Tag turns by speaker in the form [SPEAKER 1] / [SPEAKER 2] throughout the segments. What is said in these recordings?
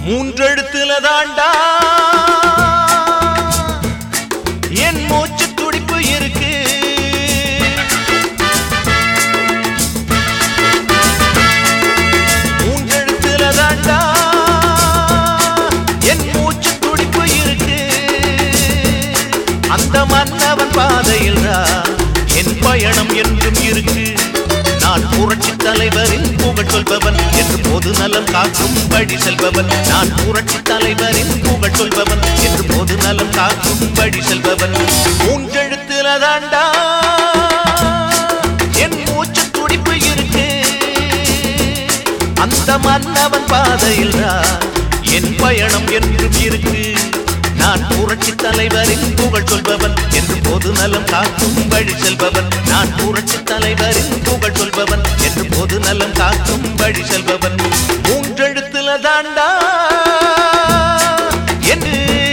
[SPEAKER 1] மூன்றெழுத்துல தாண்டா என் மூச்சு துடிப்பு இருக்கு மூன்றெழுத்துல தாண்டா என் மூச்சு துடிப்பு இருக்கு அந்த மன்னவன் பாதையில் என் பயணம் என்றும் இருக்கு நான் புரட்சி தலைவரின் புகழ் சொல்பவன் என்று பொது நலம் காக்கும் வழி செல்பவன் நான் புரட்சி தலைவரின் புகழ் சொல்பவன் என்று பொது நலம் காக்கும் வழி செல்பவன் மூன்றெழுத்துல தாண்டா என் மூச்சு துடிப்பு இருக்கு அந்த மன்னவன் பாதையில் என் பயணம் என்றும் இருக்கு நான் புரட்சி தலைவரின் புகழ் சொல்பவன் என்று பொது நலம் காக்கும் வழி செல்பவன் நான் புரட்சி தலைவரின் புகழ் சொல்பவன் என்று பொது நலம் காக்கும் வழி செல்பவன் மூன்றெழுத்துல தாண்டா என்று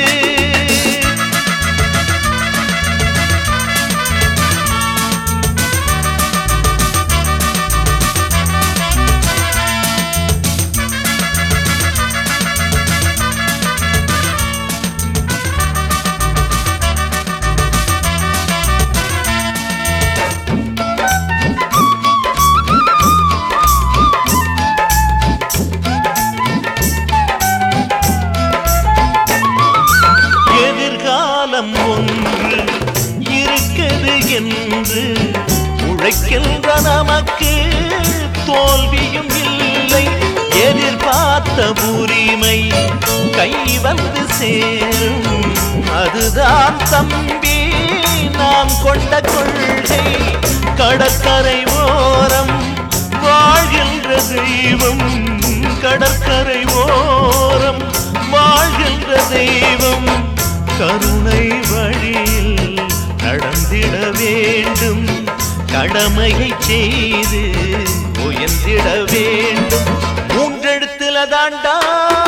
[SPEAKER 1] எதிர்காலம் ஒன்று இருக்குது என்று உழைக்கின்ற நமக்கு தோல்வியும் இல்லை எதிர்பார்த்த உரிமை கை வந்து சேரும் அதுதான் தம்பி நாம் கொண்ட கொள்கை கடற்கரை ஓரம் வாழ்கின்ற தெய்வம் கடற்கரை ஓரம் வாழ்கின்ற தெய்வம் கருணை வழியில் நடந்திட வேண்டும் கடமையை செய்து உயர்ந்திட வேண்டும் மூன்றெழுத்துல தாண்டா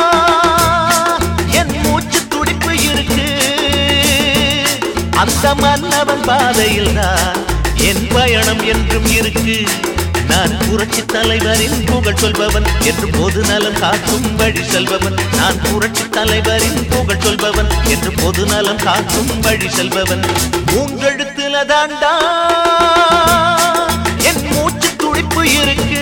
[SPEAKER 1] என் மூச்சு துடிப்பு இருக்கு அந்த மன்னவன் பாதையில் தான் என் பயணம் என்றும் இருக்கு நான் புரட்சி தலைவரின் புகழ் சொல்பவன் என்று பொது நலம் காக்கும் வழி செல்பவன் நான் புரட்சி தலைவரின் புகழ் சொல்பவன் என்று பொது நலம் காக்கும் வழி செல்பவன் மூன்றெழுத்துல தாண்டா என் மூச்சு துடிப்பு இருக்கு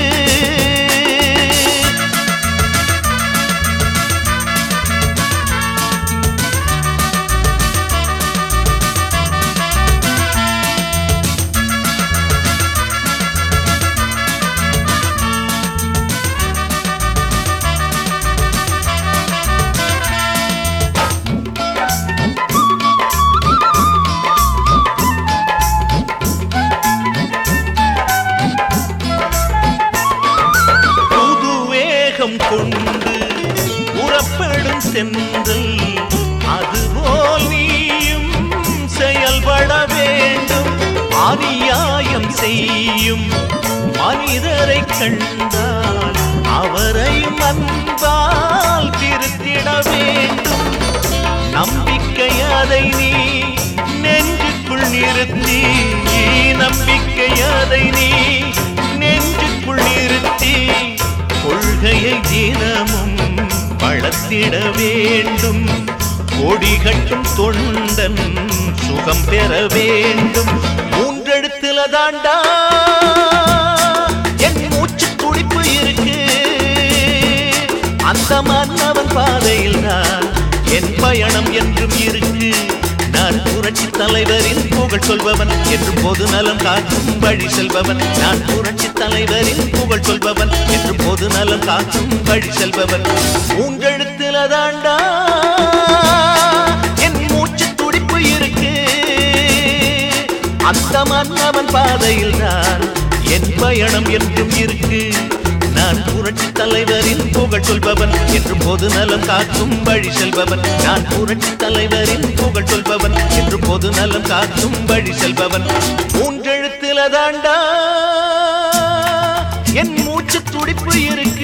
[SPEAKER 1] புது வேகம் கொண்டு புறப்படும் சென்றல் அதுபோல் நீயும் செயல்பட வேண்டும் அநியாயம் செய்யும் மனிதரை கண்டால் அவரை அன்பால் திருத்திட வேண்டும் நம்பிக்கை அதை நீ நெஞ்சுக்குள் நிறுத்தி நம்பிக்கை அதை நீ நெஞ்சுக்குள் நிறுத்தி கொள்கையை தினமும் வளர்த்திட வேண்டும் கொடி கட்டும் தொண்டன் சுகம் பெற வேண்டும் மூன்றெழுத்துல தாண்டா என் மூச்சு துடிப்பு இருக்கு அந்த மன்னவன் பாதையில் நான் என் பயணம் என்றும் இருக்கு நான் புரட்சி தலைவரின் புகழ் சொல்பவன் என்று பொது நலம் காக்கும் வழி செல்பவன் நான் புரட்சி தலைவரின் புகழ் சொல்பவன் என்று பொது நலம் காக்கும் வழி செல்பவன் மூன்றெழுத்துல தாண்டா என் மூச்சு துடிப்பு இருக்கு அந்த மன்னவன் பாதையில் நான் என் பயணம் என்றும் இருக்கு நான் புரட்சி தலைவரின் புகழ் சொல்பவன் என்று பொது நலம் காக்கும் வழி செல்பவன் நான் புரட்சி தலைவரின் புகழ் சொல்பவன் என்று பொது நலம் காக்கும் வழி செல்பவன் மூன்றெழுத்துல தாண்டா என் மூச்சு துடிப்பு இருக்கு